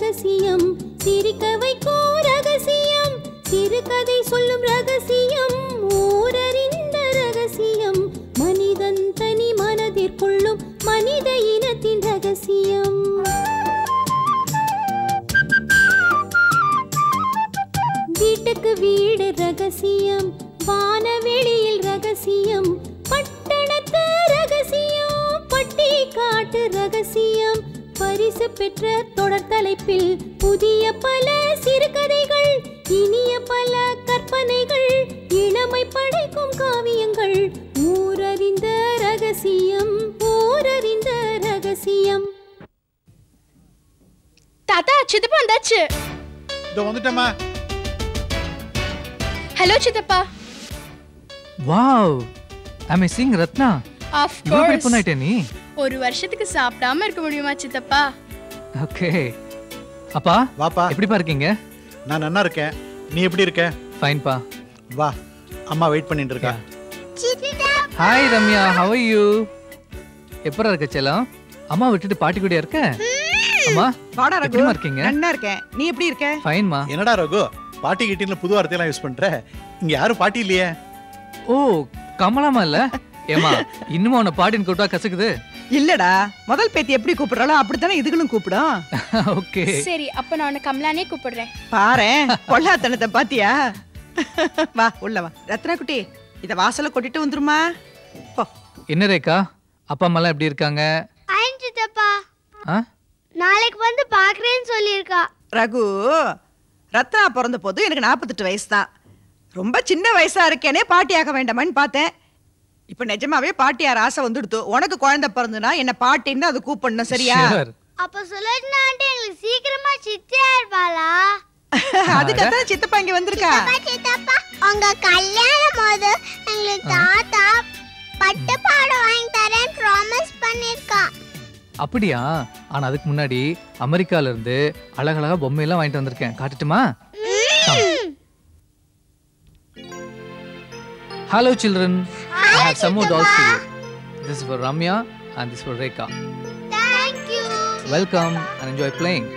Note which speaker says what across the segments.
Speaker 1: ரகசியம் சிரிக்க வைக்கும் ரகசியம் சிறுகதை சொல்லும் ரகசியம் ஊரறிந்த ரகசியம் மனிதன் தனி மனதிற்குள்ளும் மனித இனத்தின் ரகசியம் வீட்டுக்கு வீடு ரகசியம் வானவெளியில் ரகசியம் பட்டணத்து ரகசியம் பட்டி காட்டு ரகசியம் பரிசு பெற்ற தொடர் தலைப்பில் புதிய பல சிறுகதைகள் இனிய பல கற்பனைகள் இளமை படைக்கும் காவியங்கள் ஊரறிந்த ரகசியம் ஊரறிந்த ரகசியம்
Speaker 2: தாத்தா சித்தப்பா வந்தாச்சு
Speaker 3: இதோ வந்துட்டேம்மா
Speaker 2: ஹலோ சித்தப்பா
Speaker 4: wow I me sing Ratna
Speaker 2: of
Speaker 4: இவ்வளோ பெரிய
Speaker 2: கோர்ஸ்
Speaker 4: பொண்ணாயிட்டே நீ
Speaker 2: ஒரு வருஷத்துக்கு சாப்பிடாம இருக்க முடியுமா சித்தப்பா
Speaker 4: ஓகே அப்பா
Speaker 3: வாப்பா
Speaker 4: எப்படிப்பா இருக்கீங்க
Speaker 3: நான் நன்னா இருக்கேன் நீ எப்படி இருக்க
Speaker 4: ஃபைன்பா
Speaker 3: வா அம்மா வெயிட் பண்ணிட்டு இருக்கா
Speaker 4: hi Ramya how are you எப்பரா இருக்க செல்லம் அம்மா விட்டுட்டு பாட்டி கூட இருக்க அம்மா
Speaker 5: வாடா ரகு
Speaker 4: எப்படிம்மா இருக்கீங்க
Speaker 5: நன்னா இருக்கேன் நீ எப்படி இருக்க
Speaker 4: ஃபைன்மா
Speaker 3: என்னடா ரகு பாட்டி கிட்டின்ல புது வார்த்தையெல்லாம் யூஸ் பண்ற இங்க யாரும் பாட்டி இல்லையே
Speaker 4: ஓ கமலாமா இல்ல ஏமா இன்னுமா உன்னை பாட்டின்னு கூப்பிட்டா கசக்குது
Speaker 5: இல்லடா முதல் பேத்தி எப்படி கூப்பிடுறாளோ அப்படித்தானே இதுகளும் கூப்பிடும்
Speaker 4: ஓகே
Speaker 2: சரி அப்ப நான் உன்னை கமலானே கூப்பிடுறேன்
Speaker 5: பாரேன் கொள்ளாத்தனத்தை பாத்தியா வா உள்ள வா ரத்னா குட்டி இத வாசல்ல கொட்டிட்டு வந்துருமா போ
Speaker 4: என்ன ரேக்கா அப்பா அம்மாலாம் எப்படி இருக்காங்க
Speaker 6: ஐன் சித்தப்பா
Speaker 4: ஆ
Speaker 6: நாளைக்கு வந்து பாக்குறேன்னு சொல்லியிருக்கா
Speaker 5: ரகு ரத்னா பிறந்த போது எனக்கு நாற்பத்தெட்டு வயசு தான் ரொம்ப சின்ன வயசா இருக்கேனே பாட்டியாக வேண்டாமான்னு பார்த்தேன் இப்ப நிஜமாவே பாட்டியார் ஆசை வந்துடுத்து உனக்கு குழந்தை பிறந்துனா என்ன பாட்டின்னு அது கூப்பிடணும் சரியா
Speaker 4: Sure.
Speaker 6: அப்ப சுலோச்சனா ஆண்டி எங்களுக்கு சீக்கிரமா சித்தியா இருப்பாளா
Speaker 5: அதுக்கத்தான் சித்தப்பா இங்க வந்திருக்கா
Speaker 6: சித்தப்பா உங்க கல்யாணம் போது எங்களுக்கு தாத்தா பட்டு பாடம் வாங்கி தரேன் ப்ராமிஸ் பண்ணிருக்கா
Speaker 4: அப்படியா ஆனா அதுக்கு முன்னாடி அமெரிக்கால இருந்து அழகழகா பொம்மையெல்லாம் வாங்கிட்டு வந்திருக்கேன் காட்டுட்டுமா hello children I have some more dolls for you this for Ramya and this for Rekha
Speaker 6: thank you
Speaker 4: welcome and enjoy playing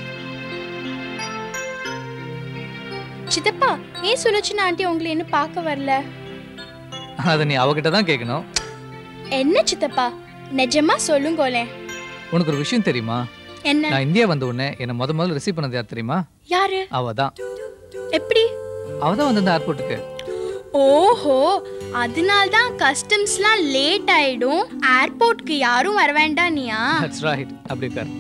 Speaker 2: சித்தப்பா ஏன் சுலோச்சனா ஆண்டி உங்களை இன்னும் பார்க்க வரல
Speaker 4: அதை நீ அவகிட்ட தான் கேட்கணும்
Speaker 2: என்ன சித்தப்பா நிஜமா சொல்லுங்கோலேன்
Speaker 4: உனக்கு ஒரு விஷயம் தெரியுமா
Speaker 2: என்ன
Speaker 4: நான் இந்தியா வந்த உடனே என்னை முத முதல்ல ரிசீவ் பண்ணது யார் தெரியுமா
Speaker 2: யாரு
Speaker 4: அவ தான்
Speaker 2: எப்படி
Speaker 4: அவ தான் வந்து ஏர்போர்ட்டுக்கு
Speaker 2: ஓஹோ அதனால தான் கஸ்டம்ஸ்லாம் லேட் ஆயிடும் ஏர்போர்ட்க்கு யாரும் வர வேண்டாம் நீயா
Speaker 4: தட்ஸ் ரைட் அப்படி இருக்காரு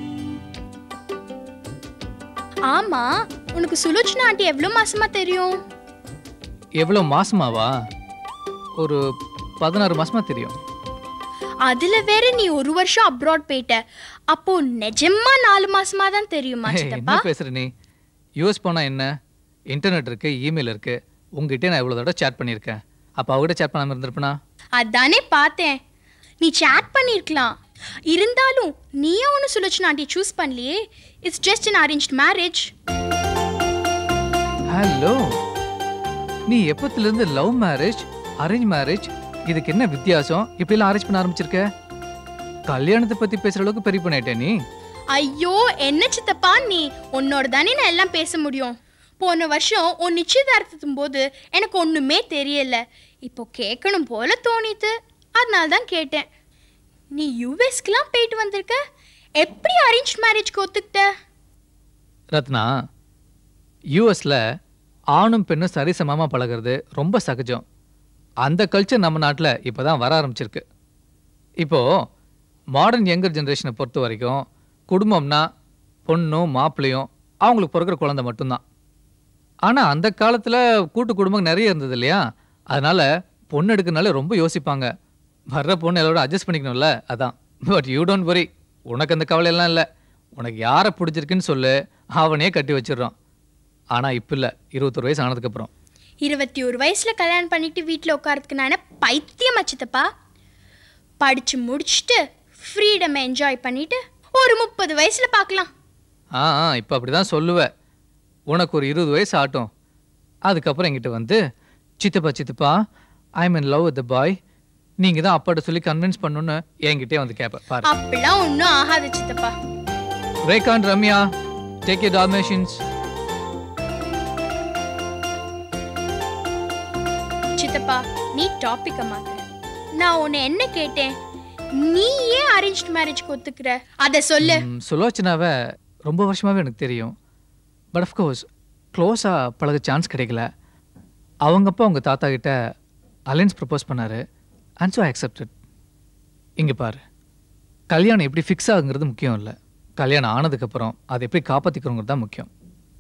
Speaker 2: ஆமா உனக்கு சுலோச்சனா ஆண்டி எவ்வளவு மாசமா தெரியும்
Speaker 4: எவ்வளோ மாசமாவா ஒரு பதினாறு மாசமா தெரியும்
Speaker 2: அதுல வேற நீ ஒரு வருஷம் அப்ராட் போயிட்ட அப்போ நிஜமா நாலு மாசமா தான் தெரியுமா
Speaker 4: ஏய்,
Speaker 2: சித்தப்பா
Speaker 4: என்ன பேசுற நீ யூஎஸ் போனா என்ன இன்டர்நெட் இருக்கு இமெயில் இருக்கு உங்ககிட்ட நான் இவ்வளோ தடவை சேட் பண்ணியிருக்கேன் அப்போ அவகிட்ட சேட் பண்ணாம இருந்திருப்பனா
Speaker 2: அதானே பார்த்தேன் நீ சேட் பண்ணிருக்கலாம் இருந்தாலும் நீயே ஒன்று சுலோச்சனா ஆண்டி சூஸ் பண்ணலையே it's just an arrange marriage
Speaker 4: hello நீ எப்பத்துல லவ் மேரேஜ் அரேஞ்ச் மேரேஜ் இதுக்கு என்ன வித்தியாசம் இப்படிலாம் அரேஞ்ச் பண்ண ஆரம்பிச்சிருக்க கல்யாணத்தை பத்தி பேசுற அளவுக்கு பெரிய பண்ணிட்டே நீ
Speaker 2: ஐயோ என்ன சித்தப்பா நீ உன்னோட தானே நான் எல்லாம் பேச முடியும் போன வருஷம் உன் நிச்சயதார்த்தத்தும் போது எனக்கு ஒண்ணுமே தெரியல இப்போ கேட்கணும் போல தோணித்து அதனால தான் கேட்டேன் நீ யூஎஸ்க்குலாம் போயிட்டு வந்திருக்க எப்படி அரேஞ்ச் மேரேஜ்க்கு ஒத்துக்கிட்ட
Speaker 4: ரத்னா யூஎஸ்ல ஆணும் பெண்ணும் சரிசமமாக பழகுறது ரொம்ப சகஜம் அந்த கல்ச்சர் நம்ம நாட்டில் இப்போ தான் வர ஆரம்பிச்சிருக்கு இப்போ மாடர்ன் யங்கர் ஜென்ரேஷனை பொறுத்த வரைக்கும் குடும்பம்னா பொண்ணும் மாப்பிள்ளையும் அவங்களுக்கு பிறக்கிற குழந்தை மட்டும்தான் ஆனால் அந்த காலத்தில் கூட்டு குடும்பம் நிறைய இருந்தது இல்லையா அதனால பொண்ணு எடுக்கனால ரொம்ப யோசிப்பாங்க வர்ற பொண்ணு எல்லாரோட அட்ஜஸ்ட் பண்ணிக்கணும்ல அதான் பட் யூ டோன்ட் வரி உனக்கு அந்த கவலையெல்லாம் இல்லை உனக்கு யாரை பிடிச்சிருக்குன்னு சொல்லு அவனே கட்டி வச்சிடுறான் ஆனால் இப்போ இல்லை இருபத்தொரு வயசு ஆனதுக்கப்புறம்
Speaker 2: இருபத்தி ஒரு வயசுல கல்யாணம் பண்ணிட்டு வீட்டில் உட்காரத்துக்கு நான் என்ன பைத்தியமா சித்தப்பா படிச்சு முடிச்சுட்டு ஃப்ரீடம் என்ஜாய் பண்ணிட்டு ஒரு முப்பது வயசுல பார்க்கலாம்
Speaker 4: ஆ ஆ இப்போ அப்படி தான் சொல்லுவேன் உனக்கு ஒரு இருபது வயசு ஆட்டும் அதுக்கப்புறம் என்கிட்ட வந்து சித்தப்பா சித்தப்பா I am in love with the boy நீங்கள் தான் அப்பாட்ட சொல்லி கன்வின்ஸ் பண்ணணுன்னு என்கிட்டே வந்து கேட்பேன் பாரு
Speaker 2: அப்படிலாம் ஒன்றும் ஆகாது சித்தப்பா
Speaker 4: ரேகான் ரம்யா டேக் யூர் டார்மேஷன்ஸ்
Speaker 2: சித்தப்பா நீ டாபிக்க மாத்துற நான் உன்னை என்ன கேட்டேன் நீ ஏன் அரேஞ்ச் மேரேஜ்க்கு ஒத்துக்கிற அத சொல்லு
Speaker 4: சுலோச்சனாவை ரொம்ப வருஷமாவே எனக்கு தெரியும் பட் அஃப்கோர்ஸ் க்ளோஸாக பழக சான்ஸ் கிடைக்கல அவங்க அப்பா அவங்க தாத்தா கிட்ட அலைன்ஸ் ப்ரப்போஸ் பண்ணாரு அண்ட் ஸோ அக்செப்டட் இங்கே பாரு கல்யாணம் எப்படி ஃபிக்ஸ் ஆகுங்கிறது முக்கியம் இல்லை கல்யாணம் ஆனதுக்கப்புறம் அதை எப்படி காப்பாற்றிக்கிறோங்கிறது தான் முக்கியம்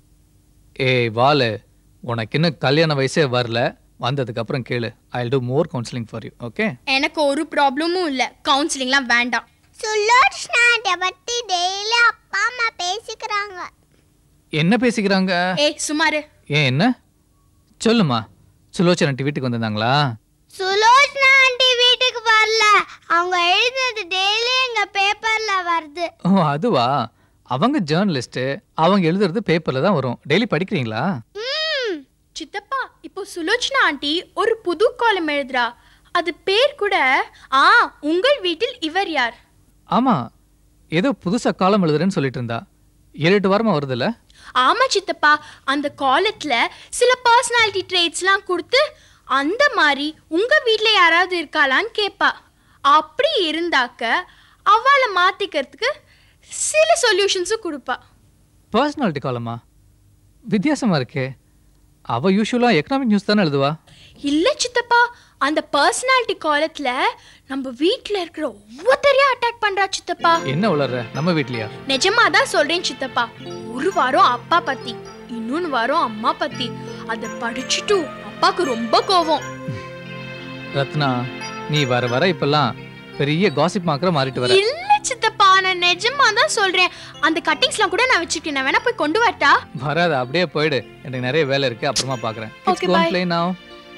Speaker 4: ஏய் வாலு உனக்கு இன்னும் கல்யாண வயசே வரல வந்ததுக்கப்புறம் கேளு I do more counselling for you okay
Speaker 2: எனக்கு ஒரு ப்ராப்ளமும் இல்ல கவுன்சிலிங்லாம் வேண்டாம்
Speaker 6: சுலோச்சனாட்ட பத்தி டெய்லி அப்பா அம்மா பேசிக்கிறாங்க
Speaker 4: என்ன பேசிக்கிறாங்க
Speaker 2: ஏய் சுமாரு
Speaker 4: ஏன் என்ன சொல்லுமா சுலோச்சனா வீட்டுக்கு வந்திருந்தாங்களா
Speaker 6: சுலோச்சனா ஆண்டி வீட்டுக்கு வரல அவங்க எழுதுனது டெய்லி எங்க பேப்பர்ல வருது
Speaker 4: ஓ அதுவா அவங்க ஜேர்னலிஸ்ட்டு அவங்க எழுதுறது பேப்பரில் தான் வரும் டெய்லி படிக்கிறீங்களா
Speaker 6: ம்
Speaker 2: சித்தப்பா இப்போ சுலோச்சனா ஆண்டி ஒரு புது காலம் எழுதுறா அது பேர் கூட ஆ உங்கள் வீட்டில் இவர் யார்
Speaker 4: ஆமாம் ஏதோ புதுசாக காலம் எழுதுறேன்னு சொல்லிட்டு இருந்தா ஏழு எட்டு வாரமாக வருதுல்ல
Speaker 2: ஆமா சித்தப்பா அந்த காலத்துல சில பர்சனாலிட்டி ட்ரேட்ஸ்லாம் கொடுத்து அந்த மாதிரி உங்க வீட்ல யாராவது இருக்காளான்னு கேட்பா அப்படி இருந்தாக்க அவளை மாத்திக்கிறதுக்கு சில சொல்யூஷன்ஸும் கொடுப்பா
Speaker 4: பர்சனாலிட்டி காலமா வித்தியாசமாக இருக்கே அவள் யூஸ்வலாக எக்கனாமிக் நியூஸ் தானே எழுதுவா
Speaker 2: இல்ல சித்தப்பா அந்த பர்சனாலிட்டி காலத்துல நம்ம வீட்ல இருக்கிற ஒவ்வொருத்தரையும் அட்டாக் பண்றா சித்தப்பா
Speaker 4: என்ன உளர்ற நம்ம வீட்லையா
Speaker 2: நிஜமா தான் சொல்றேன் சித்தப்பா ஒரு வாரம் அப்பா பத்தி இன்னொன்னு வாரம் அம்மா பத்தி அத படிச்சுட்டு அப்பாக்கு ரொம்ப கோவம்
Speaker 4: ரத்னா நீ வர வர இப்பெல்லாம் பெரிய காசிப் மாக்கிற மாறிட்டு வர
Speaker 2: இல்ல சித்தப்பா நான் நிஜமா தான் சொல்றேன் அந்த கட்டிங்ஸ்லாம் கூட நான் வச்சிருக்கேன் நான் வேணா போய் கொண்டு வரட்டா
Speaker 4: வராத அப்படியே போயிடு எனக்கு நிறைய வேலை இருக்கு அப்புறமா பார்க்குறேன்
Speaker 2: Okay, bye.
Speaker 4: Play now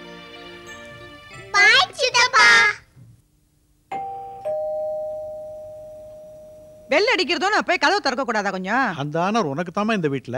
Speaker 6: bye சித்தப்பா
Speaker 5: பெல் அடிக்கிறதும் நான் போய் கதவு திறக்க கூடாதா கொஞ்சம்
Speaker 3: அந்த ஆனர் உனக்கு தாமா இந்த வீட்டுல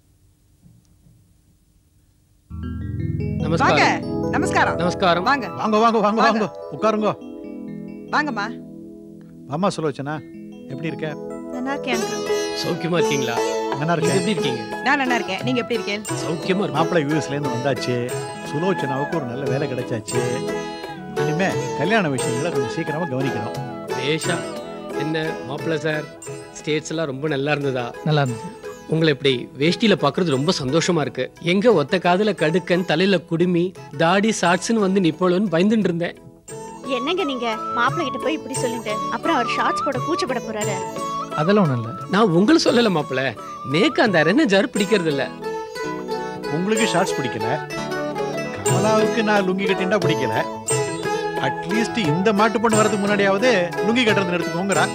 Speaker 5: வாங்க
Speaker 7: நமஸ்காரம்
Speaker 5: நமஸ்காரம்
Speaker 7: நமஸ்காரம்
Speaker 5: வாங்க
Speaker 3: வாங்க வாங்க வாங்க வாங்க உட்காருங்க
Speaker 5: வாங்கம்மா
Speaker 3: அம்மா சுலோச்சனா எப்படி இருக்க
Speaker 5: நல்லா இருக்கேன்
Speaker 7: சௌக்கியமா இருக்கீங்களா
Speaker 3: நல்லா
Speaker 7: நீங்க
Speaker 3: இருக்கேன்
Speaker 7: எப்படி இருக்கீங்க
Speaker 5: நான் நல்லா இருக்கேன் நீங்க எப்படி இருக்கேன்
Speaker 7: சௌக்கியமா இருக்கு
Speaker 3: மாப்பிள்ளை யூஎஸ்ல இருந்து வந்தாச்சு சுலோச்சனாவுக்கு ஒரு நல்ல வேலை கிடைச்சாச்சு இனிமே கல்யாண விஷயங்களை கொஞ்சம் சீக்கிரமா கவனிக்கணும்
Speaker 7: பேஷா என்ன மாப்பிள்ள சார் ஸ்டேட்ஸ் எல்லாம் ரொம்ப நல்லா இருந்ததா
Speaker 4: நல்லா இருந்தது
Speaker 7: உங்களை இப்படி வேஷ்டியில பாக்குறது ரொம்ப சந்தோஷமா இருக்கு எங்க ஒத்த காதுல கடுக்கன் தலையில குடுமி தாடி ஷார்ட்ஸ்னு வந்து நிப்போலன்னு பயந்துட்டு இருந்தேன்
Speaker 8: என்னங்க நீங்க மாப்பிள்ளை கிட்ட போய் இப்படி சொல்லிட்டு அப்புறம் அவர் ஷார்ட்ஸ் போட கூச்சப்பட போறாரு
Speaker 4: அதெல்லாம் ஒன்றும் இல்லை
Speaker 7: நான் உங்களை சொல்லல மாப்பிள்ள நேக்கு அந்த அரண்ய ஜார் பிடிக்கிறது இல்ல
Speaker 3: உங்களுக்கு ஷார்ட்ஸ் பிடிக்கல கமலாவுக்கு நான் லுங்கி கட்டிண்டா பிடிக்கல அட்லீஸ்ட் இந்த மாட்டு பொண்ணு வரதுக்கு முன்னாடியாவது லுங்கி கட்டுறது எடுத்துக்கோங்கிறா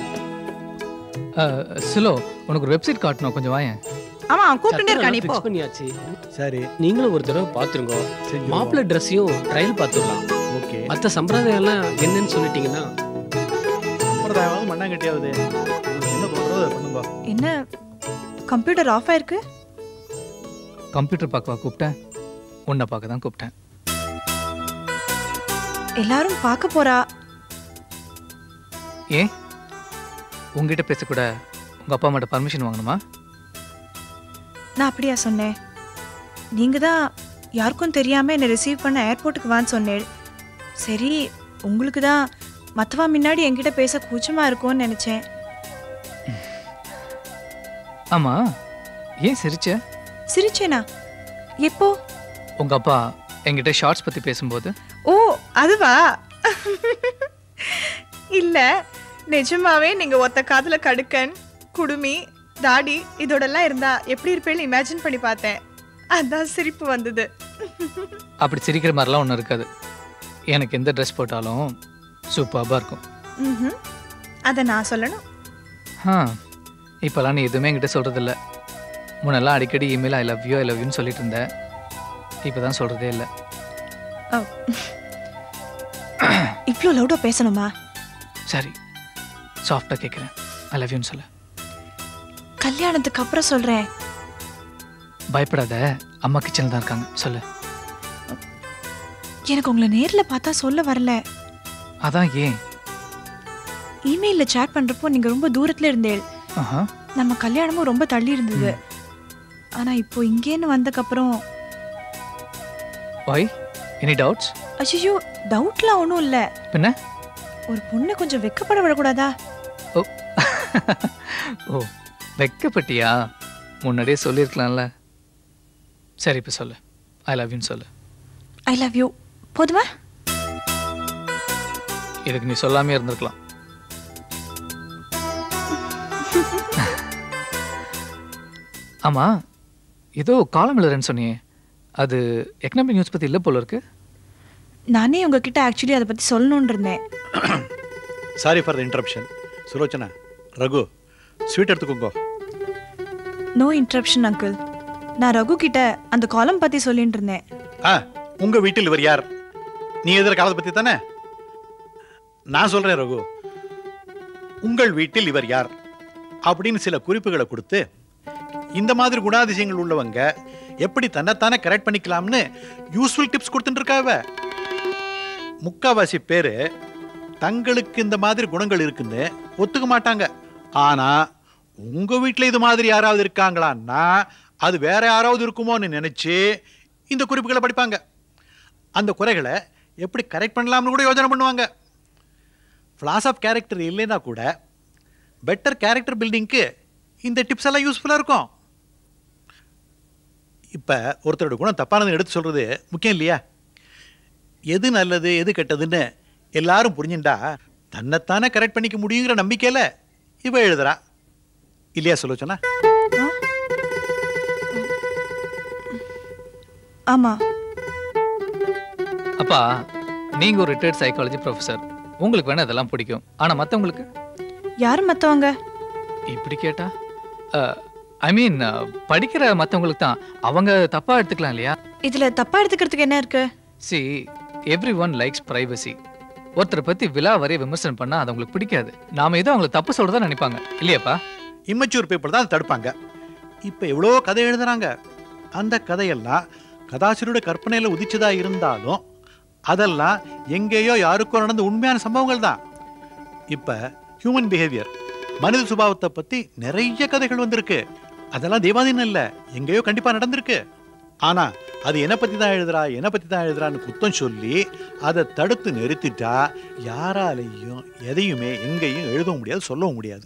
Speaker 4: சிலோ உனக்கு ஒரு வெப்சைட் காட்டணும் கொஞ்சம் வாயேன்
Speaker 5: ஆமா கூப்பிட்டுட்டே இருக்கான்
Speaker 7: சட்டை
Speaker 5: இப்போ
Speaker 7: fix பண்ணியாச்சு
Speaker 3: சரி
Speaker 7: நீங்களும் ஒரு தடவை பாத்துருங்க
Speaker 3: செஞ்சு
Speaker 7: மாப்பிள்ள ட்ரெஸ்ஸையும் ட்ரையல் பார்த்துடலாம்
Speaker 3: ஓகே
Speaker 7: மற்ற சம்பிரதாயம் எல்லாம் என்னன்னு சொல்லிட்டீங்கன்னா
Speaker 3: சம்பிரதாயமாவது மண்ணாங்கட்டியாவது என்ன தோன்றதோ அதை பண்ணுங்க
Speaker 9: என்ன கம்ப்யூட்டர் ஆஃப் ஆயிருக்கு
Speaker 4: கம்ப்யூட்டர் பார்க்கவா கூப்பிட்டேன் உன்னை பார்க்க தான் கூப்பிட்டேன்
Speaker 9: எல்லாரும் பார்க்க போறா
Speaker 4: ஏன் உங்ககிட்ட பேசக்கூட உங்கள் அப்பா அம்மாட்ட பர்மிஷன் வாங்கணுமா
Speaker 9: நான் அப்படியா சொன்னேன் நீங்க தான் யாருக்கும் தெரியாம என்னை ரிசீவ் பண்ண ஏர்போர்ட்டுக்கு வான்னு சொன்னேன் சரி உங்களுக்கு தான் மற்றவா முன்னாடி என்கிட்ட பேச கூச்சமா இருக்கும்னு நினைச்சேன்
Speaker 4: ஆமாம் ஏன் சிரிச்ச
Speaker 9: சிரிச்சேனா எப்போ
Speaker 4: உங்கள் அப்பா என்கிட்ட ஷார்ட்ஸ் பற்றி பேசும்போது
Speaker 9: ஓ அதுவா இல்ல நிஜமாவே நீங்க ஒத்த காதுல கடுக்கன் குடுமி தாடி இதோடெல்லாம் இருந்தா எப்படி இருப்பேன்னு இமேஜின் பண்ணி பார்த்தேன் அதான் சிரிப்பு வந்தது
Speaker 4: அப்படி சிரிக்கிற மாதிரிலாம் ஒன்றும் இருக்காது எனக்கு எந்த ட்ரெஸ் போட்டாலும் சூப்பராக இருக்கும்
Speaker 9: ம்ஹும். அத நான் சொல்லணும்
Speaker 4: ஆ இப்போல்லாம் நீ எதுவுமே என்கிட்ட சொல்கிறதில்ல முன்னெல்லாம் அடிக்கடி email I love you I love யூன்னு சொல்லிட்டு இருந்தேன் இப்போ தான் சொல்கிறதே இல்லை
Speaker 9: ஓ. இவ்ளோ லவுடா பேசணுமா
Speaker 4: சரி சாஃப்டாக கேட்குறேன் ஐ லவ் யூன்னு சொல்ல
Speaker 9: கல்யாணத்துக்கு அப்புறம் சொல்றேன்
Speaker 4: பயப்படாத அம்மா கிச்சனில் தான் இருக்காங்க சொல்லு
Speaker 9: எனக்கு உங்களை நேர்ல பார்த்தா சொல்ல வரல
Speaker 4: அதான் ஏன்
Speaker 9: இமெயில்ல சேட் பண்றப்போ நீங்க ரொம்ப தூரத்துல இருந்தேள்
Speaker 4: ஆஹா
Speaker 9: நம்ம கல்யாணமும் ரொம்ப தள்ளி இருந்தது ஆனா இப்போ இங்கேன்னு வந்தக்கப்புறம்
Speaker 4: ஒய் எனி டவுட்ஸ்
Speaker 9: அய்யோ டவுட்லாம் ஒன்றும் இல்லை
Speaker 4: பின்ன
Speaker 9: ஒரு பொண்ணை கொஞ்சம் வெக்கப்பட விடக்கூடாதா
Speaker 4: ஓ ஓ வெக்கப்பட்டியா முன்னாடியே சொல்லியிருக்கலாம்ல சரி இப்போ சொல்லு ஐ லவ் யூன்னு சொல்லு
Speaker 9: ஐ லவ் யூ போதுமா
Speaker 4: இதுக்கு நீ சொல்லாமே இருந்திருக்கலாம் ஆமா ஏதோ காலம் எழுதுறேன்னு சொன்னியே அது எக்கனாமிக் நியூஸ் பத்தி இல்லை போல இருக்கு
Speaker 9: நானே உங்ககிட்ட ஆக்சுவலி அதை பத்தி சொல்லணும்னு இருந்தேன்
Speaker 3: sorry for the interruption Sulochana Raghu sweet எடுத்துக்கோங்க
Speaker 9: நோ இன்டரப்ஷன் அங்கிள் நான் ரகு கிட்ட அந்த காலம் பத்தி சொல்லிட்டு இருந்தேன்
Speaker 3: ஆ உங்க வீட்டில் இவர் யார் நீ எதிர காலத்தை பத்தி தானே நான் சொல்றேன் ரகு உங்கள் வீட்டில் இவர் யார் அப்படின்னு சில குறிப்புகளை கொடுத்து இந்த மாதிரி குணாதிசயங்கள் உள்ளவங்க எப்படி தன்னைத்தானே கரெக்ட் பண்ணிக்கலாம்னு யூஸ்ஃபுல் டிப்ஸ் கொடுத்துட்டு இருக்காவ முக்காவாசி பேரு தங்களுக்கு இந்த மாதிரி குணங்கள் இருக்குன்னு ஒத்துக்க மாட்டாங்க ஆனா உங்க வீட்டில் இது மாதிரி யாராவது இருக்காங்களான்னா அது வேற யாராவது இருக்குமோன்னு நினைச்சு இந்த குறிப்புகளை படிப்பாங்க அந்த குறைகளை எப்படி கரெக்ட் பண்ணலாம்னு கூட யோசனை பண்ணுவாங்க ஃப்ளாஸ் ஆஃப் கேரக்டர் இல்லைன்னா கூட பெட்டர் கேரக்டர் பில்டிங்க்கு இந்த டிப்ஸ் எல்லாம் யூஸ்ஃபுல்லாக இருக்கும் இப்போ ஒருத்தரோட குணம் தப்பானதுன்னு எடுத்து சொல்கிறது முக்கியம் இல்லையா எது நல்லது எது கெட்டதுன்னு எல்லாரும் புரிஞ்சுண்டா தன்னைத்தானே கரெக்ட் பண்ணிக்க முடியுங்கிற நம்பிக்கையில் இவ எழுதுறா இல்லையா சொல்லுச்சோன்னா
Speaker 9: ஆமா
Speaker 4: அப்பா நீங்க ஒரு ரிட்டையர்ட் சைக்காலஜி ப்ரொஃபசர் உங்களுக்கு வேணா இதெல்லாம் பிடிக்கும் ஆனா மத்தவங்களுக்கு
Speaker 9: யாரு மத்தவங்க
Speaker 4: இப்படி கேட்டா ஐ மீன் படிக்கிற மத்தவங்களுக்கு தான் அவங்க தப்பா எடுத்துக்கலாம் இல்லையா
Speaker 9: இதுல தப்பா எடுத்துக்கிறதுக்கு என்ன இருக்கு
Speaker 4: see everyone likes privacy ஒருத்தரை பத்தி விழா வரைய விமர்சனம் பண்ணா அது அவங்களுக்கு பிடிக்காது நாம ஏதோ அவங்களை தப்பு சொல்றதா நினைப்பாங்க இல்லையாப்பா
Speaker 3: இம்மச்சூர் பீப்புள் தான் அதை தடுப்பாங்க இப்போ எவ்வளோ கதை எழுதுறாங்க அந்த கதையெல்லாம் கதாசிரியரோட கற்பனையில் உதிச்சதா இருந்தாலும் அதெல்லாம் எங்கேயோ யாருக்கோ நடந்த உண்மையான சம்பவங்கள் தான் இப்போ ஹியூமன் பிஹேவியர் மனித சுபாவத்தை பற்றி நிறைய கதைகள் வந்திருக்கு அதெல்லாம் தெய்வாதீனம் இல்லை எங்கேயோ கண்டிப்பாக நடந்திருக்கு ஆனால் அது என்னை பற்றி தான் எழுதுறா என்னை பற்றி தான் எழுதுறான்னு குத்தம் சொல்லி அதை தடுத்து நிறுத்திட்டா யாராலையும் எதையுமே எங்கேயும் எழுதவும் முடியாது சொல்லவும் முடியாது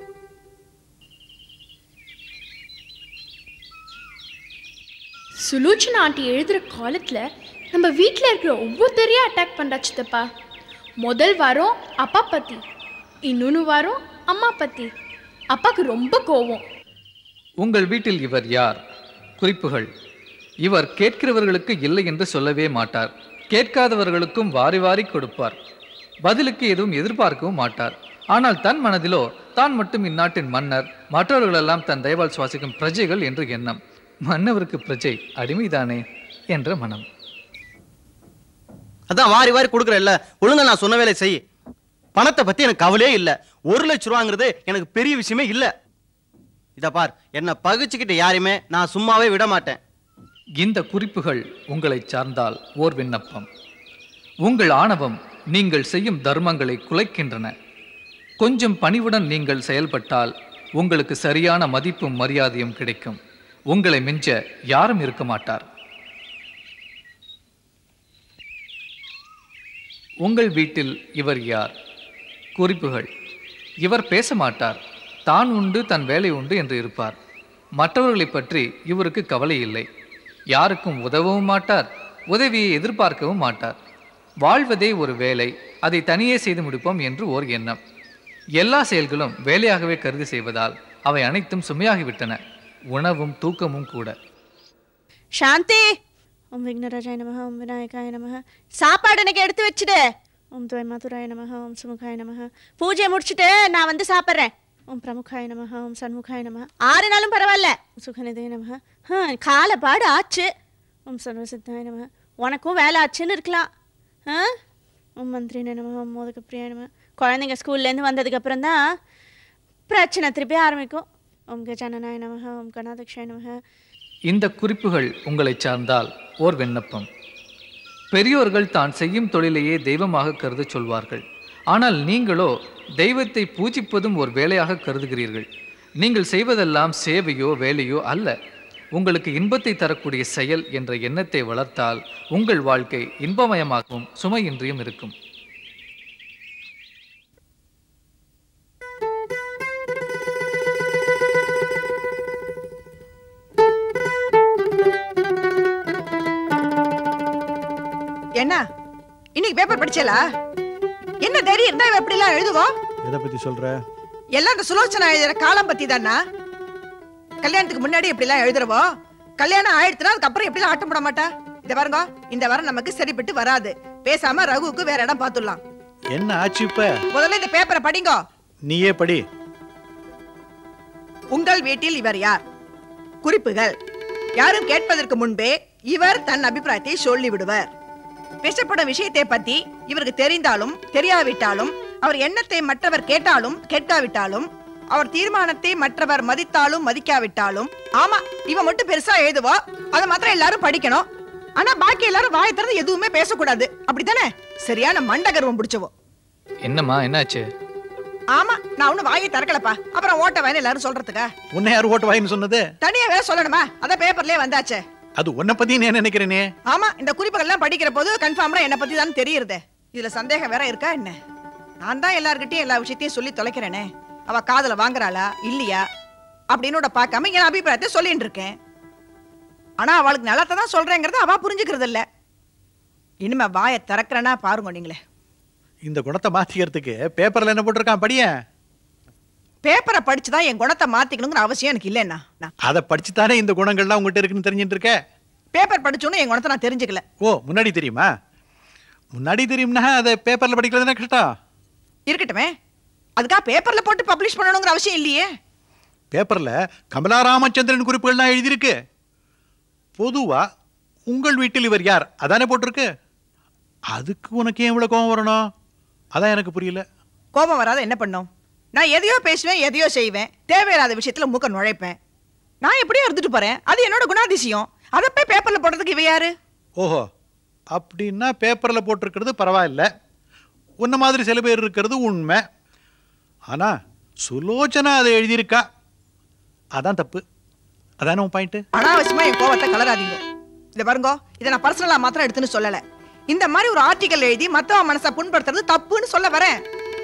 Speaker 2: சுலோச்சனா ஆண்டி எழுதுற காலத்துல நம்ம வீட்டில் இருக்கிற ஒவ்வொருத்தரையும் அட்டாக் பண்றா சித்தப்பா முதல் வாரம் அப்பா பத்தி இன்னொன்று வாரம் அம்மா பத்தி அப்பாக்கு ரொம்ப கோவம்
Speaker 4: உங்கள் வீட்டில் இவர் யார் குறிப்புகள் இவர் கேட்கிறவர்களுக்கு இல்லை என்று சொல்லவே மாட்டார் கேட்காதவர்களுக்கும் வாரி வாரி கொடுப்பார் பதிலுக்கு எதுவும் எதிர்பார்க்கவும் மாட்டார் ஆனால் தன் மனதிலோ தான் மட்டும் இந்நாட்டின் மன்னர் மற்றவர்களெல்லாம் தன் தயவால் சுவாசிக்கும் பிரஜைகள் என்று எண்ணம் மன்னவருக்கு பிரஜை அடிமைதானே என்ற மனம்
Speaker 10: அதான் வாரி வாரி கொடுக்குறேல்ல ஒழுங்கா நான் சொன்ன வேலை செய் பணத்தை பத்தி எனக்கு கவலையே இல்ல ஒரு லட்ச ரூபாங்கிறது எனக்கு பெரிய விஷயமே இல்ல இத பார் என்ன பகிச்சுக்கிட்டு யாரையுமே நான் சும்மாவே விட மாட்டேன்
Speaker 4: இந்த குறிப்புகள் உங்களை சார்ந்தால் ஓர் விண்ணப்பம் உங்கள் ஆணவம் நீங்கள் செய்யும் தர்மங்களை குலைக்கின்றன கொஞ்சம் பணிவுடன் நீங்கள் செயல்பட்டால் உங்களுக்கு சரியான மதிப்பும் மரியாதையும் கிடைக்கும் உங்களை மிஞ்ச யாரும் இருக்க மாட்டார் உங்கள் வீட்டில் இவர் யார் குறிப்புகள் இவர் பேச மாட்டார் தான் உண்டு தன் வேலை உண்டு என்று இருப்பார் மற்றவர்களைப் பற்றி இவருக்கு கவலை இல்லை யாருக்கும் உதவவும் மாட்டார் உதவியை எதிர்பார்க்கவும் மாட்டார் வாழ்வதே ஒரு வேலை அதை தனியே செய்து முடிப்போம் என்று ஓர் எண்ணம் எல்லா செயல்களும் வேலையாகவே கருதி செய்வதால் அவை அனைத்தும் சுமையாகிவிட்டன உணவும் தூக்கமும் கூட
Speaker 8: சாந்தி ஓம் விக்னராஜாய நமஹ ஓம் விநாயகாய நமஹ சாப்பாடு எனக்கு எடுத்து வச்சுடு ஓம் துவை மதுராய நமஹ ஓம் சுமுகாய நமஹ பூஜையை முடிச்சுட்டு நான் வந்து சாப்பிட்றேன் ஓம் பிரமுகாய நமஹ ஓம் சண்முகாய நமஹ ஆறு நாளும் பரவாயில்ல சுகநிதய நமஹ ஆ, காலப்பாடு ஆச்சு ஓம் சர்வசித்தாய நமஹ உனக்கும் வேலை ஆச்சுன்னு இருக்கலாம் ஆ ஓம் மந்திரினே நமஹ ஓம் மோதக பிரியாய நமஹ குழந்தைங்க ஸ்கூல்லேருந்து வந்ததுக்கப்புறம் தான் பிரச்சனை திருப்பி ஆரம்பிக்கும் ஓம் கஜானனாய நமஹ ஓம் கணாதக்ஷாய நமஹ
Speaker 4: இந்த குறிப்புகள் உங்களை சார்ந்தால் ஓர் விண்ணப்பம் பெரியோர்கள் தான் செய்யும் தொழிலையே தெய்வமாக கருதச் சொல்வார்கள் ஆனால் நீங்களோ தெய்வத்தை பூஜிப்பதும் ஒரு வேலையாக கருதுகிறீர்கள் நீங்கள் செய்வதெல்லாம் சேவையோ வேலையோ அல்ல உங்களுக்கு இன்பத்தை தரக்கூடிய செயல் என்ற எண்ணத்தை வளர்த்தால் உங்கள் வாழ்க்கை இன்பமயமாகவும் சுமையின்றியும் இருக்கும்
Speaker 5: என்ன இன்னைக்கு பேப்பர் படிச்சலா என்ன தைரியம் இருந்தா இவ இப்படி எல்லாம் எழுதுவோம்
Speaker 3: எதை பத்தி சொல்ற
Speaker 5: எல்லாம் இந்த சுலோச்சனா எழுதுற காலம் பத்தி தானா கல்யாணத்துக்கு முன்னாடி இப்படி எல்லாம் எழுதுறவோ கல்யாணம் ஆயிடுச்சுனா அதுக்கப்புறம் எப்படி எல்லாம் ஆட்டம் போட மாட்டா இத பாருங்க இந்த வாரம் நமக்கு சரிப்பட்டு வராது பேசாம ரகுவுக்கு வேற இடம் பாத்துடலாம்
Speaker 3: என்ன ஆச்சு இப்ப
Speaker 5: முதல்ல இந்த பேப்பரை படிங்க
Speaker 3: நீயே படி
Speaker 5: உங்கள் வீட்டில் இவர் யார் குறிப்புகள் யாரும் கேட்பதற்கு முன்பே இவர் தன் அபிப்பிராயத்தை சொல்லி விடுவர் பேசப்படும் விஷயத்தை பத்தி இவருக்கு தெரிந்தாலும் தெரியாவிட்டாலும் அவர் எண்ணத்தை மற்றவர் கேட்டாலும் கேட்காவிட்டாலும் அவர் தீர்மானத்தை மற்றவர் மதித்தாலும் மதிக்காவிட்டாலும் ஆமா இவன் மட்டும் பெருசா எழுதுவா அதை மாத்திரம் எல்லாரும் படிக்கணும் ஆனா பாக்கி எல்லாரும் வாயை திறந்து எதுவுமே பேசக்கூடாது அப்படித்தானே சரியான மண்டகர்வம் பிடிச்சவோ
Speaker 4: என்னம்மா என்னாச்சு
Speaker 5: ஆமா நான் ஒண்ணு வாயை திறக்கலப்பா அப்புறம் ஓட்ட வேணும் எல்லாரும் சொல்றதுக்கா
Speaker 3: உன்னை யார் ஓட்டு வாயின்னு சொன்னது
Speaker 5: தனியா வேற சொல்லணுமா அதான் பேப்பர்லயே வந்தாச்சே
Speaker 3: அது உன்னை பத்தி நீ என்ன நினைக்கிறேனே
Speaker 5: ஆமா இந்த குறிப்புகள்லாம் படிக்கிற போது கன்ஃபார்மா என்ன பத்தி தான் தெரியுறதே இதுல சந்தேகம் வேற இருக்கா என்ன நான் தான் எல்லார்கிட்டயும் எல்லா விஷயத்தையும் சொல்லி தொலைக்கிறேனே அவ காதுல வாங்குறாளா இல்லையா அப்படின்னு பார்க்காம என் அபிப்பிராயத்தை சொல்லிட்டு இருக்கேன் ஆனா அவளுக்கு நல்லத்தை தான் சொல்றேங்கிறத அவ புரிஞ்சுக்கிறது இல்ல இனிமே வாயை திறக்கிறேன்னா பாருங்க நீங்களே
Speaker 3: இந்த குணத்தை மாத்திக்கிறதுக்கு பேப்பர்ல என்ன போட்டிருக்கான் படியேன்
Speaker 5: பேப்பரை படிச்சுதான் என் குணத்தை மாத்திக்கணுங்கிற அவசியம் எனக்கு இல்லைன்னா நான்
Speaker 3: அதை படிச்சுத்தானே இந்த குணங்கள்லாம் உங்ககிட்ட இருக்குன்னு தெரிஞ்சுட்டு இருக்க
Speaker 5: பேப்பர் படிச்சோன்னு என் குணத்தை நான் தெரிஞ்சுக்கல
Speaker 3: ஓ முன்னாடி தெரியுமா முன்னாடி தெரியும்னா அதை பேப்பர்ல படிக்கிறது என்ன கஷ்டம்
Speaker 5: இருக்கட்டுமே அதுக்காக பேப்பர்ல போட்டு பப்ளிஷ் பண்ணணுங்கிற அவசியம் இல்லையே
Speaker 3: பேப்பர்ல கமலா ராமச்சந்திரன் குறிப்புகள்லாம் எழுதியிருக்கு பொதுவா உங்கள் வீட்டில் இவர் யார் அதானே போட்டிருக்கு அதுக்கு உனக்கு ஏன் இவ்வளவு கோவம் வரணும் அதான் எனக்கு புரியல
Speaker 5: கோபம் வராத என்ன பண்ணும் நான் எதையோ பேசுவேன் எதையோ செய்வேன் தேவையில்லாத விஷயத்துல மூக்க நுழைப்பேன் நான் எப்படியோ இருந்துட்டு போறேன் அது என்னோட குணாதிசயம் அதை போய் பேப்பர்ல போடுறதுக்கு இவ யாரு
Speaker 3: ஓஹோ அப்படின்னா பேப்பரில் போட்டிருக்கிறது பரவாயில்ல உன்ன மாதிரி சில பேர் இருக்கிறது உண்மை ஆனா சுலோச்சனா அதை எழுதியிருக்கா அதான் தப்பு அதானே உன் பாயிண்ட்டு
Speaker 5: அனாவசியமா என் கோவத்தை கலராதீங்க இத பாருங்க இதை நான் பர்சனலா மாத்திரம் எடுத்துன்னு சொல்லல இந்த மாதிரி ஒரு ஆர்டிக்கல் எழுதி மத்தவ மனசை புண்படுத்துறது தப்புன்னு சொல்ல வரேன்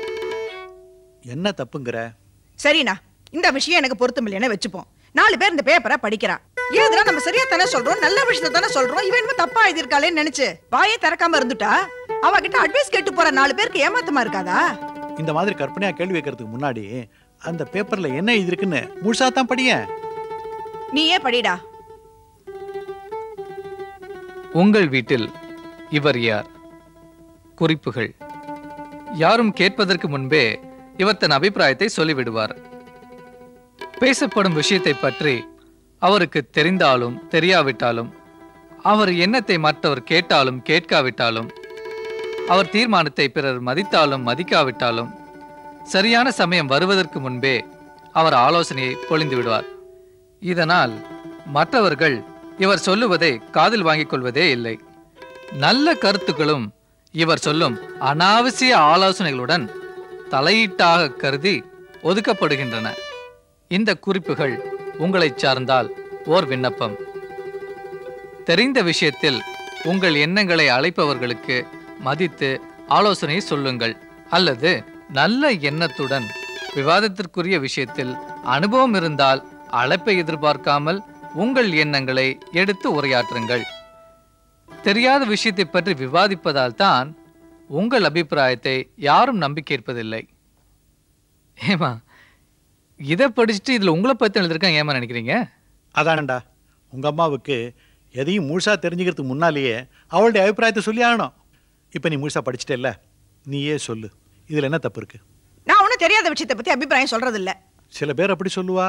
Speaker 3: என்ன தப்புங்கிற
Speaker 5: சரிண்ணா இந்த விஷயம் எனக்கு பொருத்தம் இல்லைன்னு வச்சுப்போம் நாலு பேர் இந்த பேப்பரை படிக்கிறா ஏதுனா நம்ம சரியா தானே சொல்றோம் நல்ல விஷயத்தை தானே சொல்றோம் இவன் என்னமோ தப்பா எழுதியிருக்காளேன்னு நினைச்சு வாயே திறக்காம இருந்துட்டா அவகிட்ட அட்வைஸ் கேட்டு போற நாலு பேருக்கு ஏமாத்தமா இருக்காதா
Speaker 3: இந்த மாதிரி கற்பனையா கேள்வி வைக்கிறதுக்கு முன்னாடி அந்த பேப்பர்ல என்ன எழுதியிருக்குன்னு முழுசா தான் படியேன்
Speaker 5: நீயே படிடா
Speaker 4: உங்கள் வீட்டில் இவர் யார் குறிப்புகள் யாரும் கேட்பதற்கு முன்பே இவர் தன் அபிப்பிராயத்தை சொல்லிவிடுவார் பேசப்படும் விஷயத்தை பற்றி அவருக்கு தெரிந்தாலும் தெரியாவிட்டாலும் அவர் எண்ணத்தை மற்றவர் கேட்டாலும் கேட்காவிட்டாலும் அவர் தீர்மானத்தை பிறர் மதித்தாலும் மதிக்காவிட்டாலும் சரியான சமயம் வருவதற்கு முன்பே அவர் ஆலோசனையை பொழிந்து விடுவார் இதனால் மற்றவர்கள் இவர் சொல்லுவதை காதில் வாங்கிக் கொள்வதே இல்லை நல்ல கருத்துக்களும் இவர் சொல்லும் அனாவசிய ஆலோசனைகளுடன் தலையீட்டாக கருதி ஒதுக்கப்படுகின்றன இந்த குறிப்புகள் உங்களை சார்ந்தால் ஓர் விண்ணப்பம் தெரிந்த விஷயத்தில் உங்கள் எண்ணங்களை அழைப்பவர்களுக்கு மதித்து ஆலோசனை சொல்லுங்கள் அல்லது நல்ல எண்ணத்துடன் விவாதத்திற்குரிய விஷயத்தில் அனுபவம் இருந்தால் அழைப்பை எதிர்பார்க்காமல் உங்கள் எண்ணங்களை எடுத்து உரையாற்றுங்கள் தெரியாத விஷயத்தை பற்றி விவாதிப்பதால் தான் உங்கள் அபிப்பிராயத்தை யாரும் நம்பி கேட்பதில்லை ஏமா இதை படிச்சுட்டு இதில் உங்களை பற்றி எழுதிருக்காங்க ஏமா நினைக்கிறீங்க
Speaker 3: அதானண்டா உங்க அம்மாவுக்கு எதையும் முழுசா தெரிஞ்சுக்கிறதுக்கு முன்னாலேயே அவளுடைய அபிப்பிராயத்தை சொல்லி ஆகணும் இப்போ நீ முழுசா படிச்சிட்டேல்ல நீயே சொல்லு இதுல என்ன தப்பு இருக்கு
Speaker 5: நான் ஒண்ணும் தெரியாத விஷயத்தை பத்தி அபிப்பிராயம் சொல்றது இல்ல
Speaker 3: சில பேர் அப்படி சொல்லுவா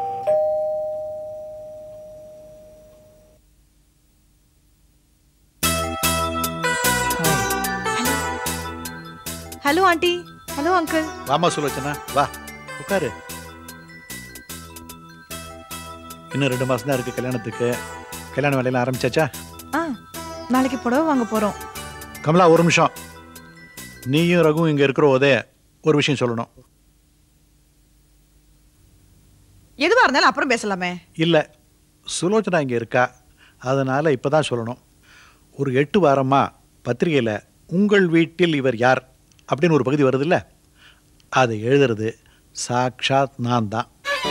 Speaker 9: ஹலோ ஆண்டி ஹலோ அங்கிள்
Speaker 3: வாமா சுலோச்சனா வா உட்காரு இன்னும் ரெண்டு மாசம் தான் இருக்கு கல்யாணத்துக்கு கல்யாண வேலையெல்லாம் ஆரம்பிச்சாச்சா
Speaker 9: ஆ நாளைக்கு புடவை வாங்க போறோம்
Speaker 3: கமலா ஒரு நிமிஷம் நீயும் ரகுவும் இங்க இருக்கிற போதே ஒரு விஷயம் சொல்லணும்
Speaker 5: எதுவா இருந்தாலும் அப்புறம் பேசலாமே
Speaker 3: இல்ல சுலோச்சனா இங்கே இருக்கா அதனால் இப்போ தான் சொல்லணும் ஒரு எட்டு வாரமாக பத்திரிகையில் உங்கள் வீட்டில் இவர் யார் அப்படின்னு ஒரு பகுதி வருதுல்ல அதை எழுதுறது சாக்ஷாத் நான் தான்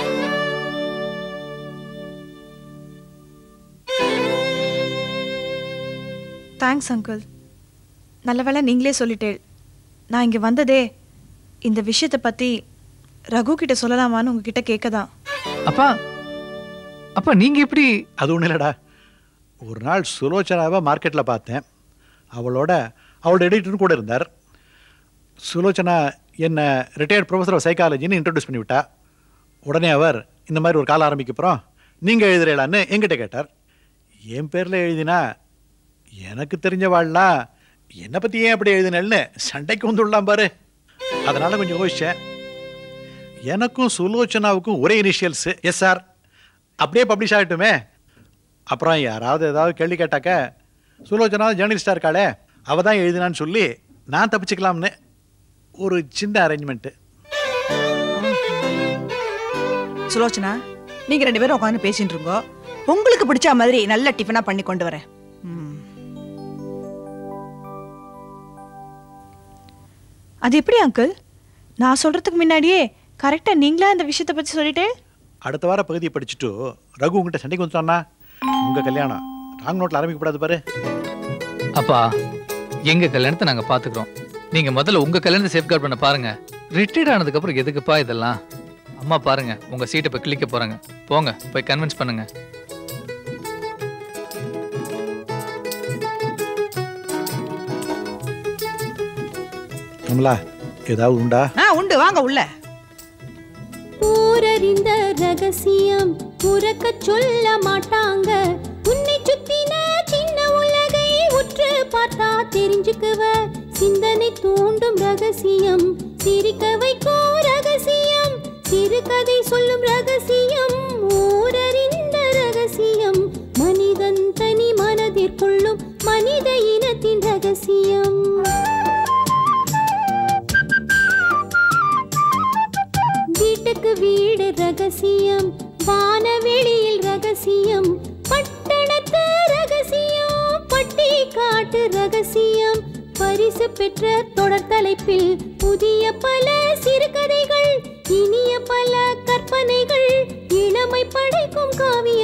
Speaker 9: தேங்க்ஸ் அங்கிள் நல்ல வேளை நீங்களே சொல்லிட்டேள் நான் இங்கே வந்ததே இந்த விஷயத்தை பற்றி ரகு கிட்ட சொல்லலாமான்னு உங்ககிட்ட கேட்க தான்
Speaker 4: அப்பா அப்பா நீங்க எப்படி
Speaker 3: அது ஒன்றும் இல்லைடா ஒரு நாள் சுலோச்சனாவை மார்க்கெட்டில் பார்த்தேன் அவளோட அவளோட எடிட்டரும் கூட இருந்தார் சுலோச்சனா என்னை ரிட்டையர்ட் ப்ரொஃபஸர் ஆஃப் சைக்காலஜின்னு இன்ட்ரடியூஸ் பண்ணி விட்டா உடனே அவர் இந்த மாதிரி ஒரு காலம் ஆரம்பிக்க போகிறோம் நீங்கள் எழுதுறீங்களான்னு என்கிட்ட கேட்டார் என் பேரில் எழுதினா எனக்கு தெரிஞ்சவாள்லாம் என்னை பற்றி ஏன் அப்படி எழுதினேன்னு சண்டைக்கு வந்துடலாம் பாரு அதனால் கொஞ்சம் யோசித்தேன் எனக்கும் சுலோச்சனாவுக்கும் ஒரே இனிஷியல்ஸு எஸ் சார் அப்படியே பப்ளிஷ் ஆகட்டுமே அப்புறம் யாராவது ஏதாவது கேள்வி கேட்டாக்க சுலோச்சனா ஜேர்னலிஸ்டாக இருக்காளே அவள் தான் எழுதினான்னு சொல்லி நான் தப்பிச்சுக்கலாம்னு ஒரு சின்ன அரேஞ்ச்மெண்ட்டு
Speaker 5: சுலோச்சனா நீங்க ரெண்டு பேரும் உட்காந்து பேசிட்டு இருக்கோ உங்களுக்கு பிடிச்ச மாதிரி நல்ல டிஃபனா பண்ணி கொண்டு வரேன் ம்.
Speaker 9: அது எப்படி அங்கிள் நான் சொல்கிறதுக்கு முன்னாடியே கரெக்டாக நீங்களா இந்த விஷயத்தை பற்றி சொல்லிட்டே
Speaker 3: அடுத்த வார பகுதியை படிச்சுட்டு ரகு உங்ககிட்ட சண்டைக்கு வந்துட்டான்னா உங்கள் கல்யாணம் ராங் நோட்டில் ஆரம்பிக்கப்படாது பாரு
Speaker 4: அப்பா எங்க கல்யாணத்தை நாங்க பாத்துக்கிறோம் நீங்க முதல்ல உங்க கல்யாணத்தை சேஃப்கார்ட் பண்ண பாருங்க ரிட்டையர்ட் ஆனதுக்கு அப்புறம் எதுக்குப்பா இதெல்லாம் அம்மா பாருங்க உங்க சீட்டை இப்ப கிளிக்க போறாங்க போங்க போய் கன்வின்ஸ் பண்ணுங்க
Speaker 3: கமலா ஏதாவது உண்டா
Speaker 5: ஆ உண்டு வாங்க உள்ள
Speaker 1: ஊரறிந்த ரகசியம் உறக்க சொல்ல மாட்டாங்க உன்னை சுத்தின சின்ன உலகை உற்று பார்த்தா தெரிஞ்சுக்குவ சிந்தனை தூண்டும் ரகசியம் சிரிக்க வைக்கும் ரகசியம் சிறுகதை சொல்லும் ரகசியம் ஊரறிந்த ரகசியம் மனிதன் தனி மனதிற்குள்ளும் மனித இனத்தின் ரகசியம் வீட்டுக்கு வீடு ரகசியம் வானவெளியில் ரகசியம் பட்டணத்து ரகசியம் பட்டி காட்டு ரகசியம் பரிசு பெற்ற தொடர் தலைப்பில் புதிய பல சிறுகதைகள் இனிய பல கற்பனைகள் இளமை படைக்கும் காவிய